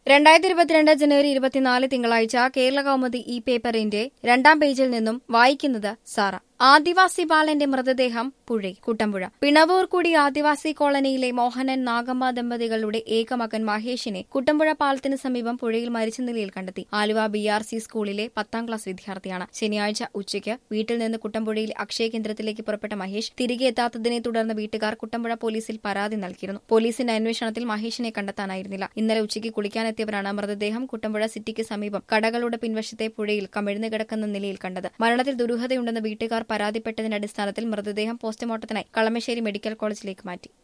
രണ്ടായിരത്തി ഇരുപത്തിരണ്ട് ജനുവരി ഇരുപത്തിനാല് തിങ്കളാഴ്ച കേരള കൗമുദി ഈ പേപ്പറിന്റെ രണ്ടാം പേജിൽ നിന്നും വായിക്കുന്നത് സാറ ആദിവാസി ബാലന്റെ മൃതദേഹം പുഴയിൽ കുട്ടമ്പുഴ പിണവൂർക്കുടി ആദിവാസി കോളനിയിലെ മോഹനൻ നാഗമ്മ ദമ്പതികളുടെ ഏക മകൻ മഹേഷിനെ കുട്ടമ്പുഴ പാലത്തിന് സമീപം പുഴയിൽ മരിച്ച നിലയിൽ കണ്ടെത്തി ആലുവ ബി ആർ സി സ്കൂളിലെ പത്താം ക്ലാസ് വിദ്യാർത്ഥിയാണ് ശനിയാഴ്ച ഉച്ചയ്ക്ക് വീട്ടിൽ നിന്ന് കുട്ടമ്പുഴയിലെ അക്ഷയ കേന്ദ്രത്തിലേക്ക് പുറപ്പെട്ട മഹേഷ് തിരികെ എത്താത്തതിനെ തുടർന്ന് വീട്ടുകാർ കുട്ടമ്പുഴ പോലീസിൽ പരാതി നൽകിയിരുന്നു പോലീസിന്റെ അന്വേഷണത്തിൽ മഹേഷിനെ കണ്ടെത്താനായിരുന്നില്ല ഇന്നലെ ഉച്ചയ്ക്ക് കുളിക്കാനെത്തിയവരാണ് മൃതദേഹം കുട്ടമ്പുഴ സിറ്റിക്ക് സമീപം കടകളുടെ പിൻവശത്തെ പുഴയിൽ കമിഴ്ന്നു കിടക്കുന്ന നിലയിൽ കണ്ടത് മരണത്തിൽ ദുരൂഹതയുണ്ടെന്ന് വീട്ടുകാർ പരാതിപ്പെട്ടതിന്റെ അടിസ്ഥാനത്തിൽ മൃതദേഹം പോസ്റ്റ്മോർട്ടത്തിനായി കളമശ്ശേരി മെഡിക്കൽ കോളേജിലേക്ക് മാറ്റി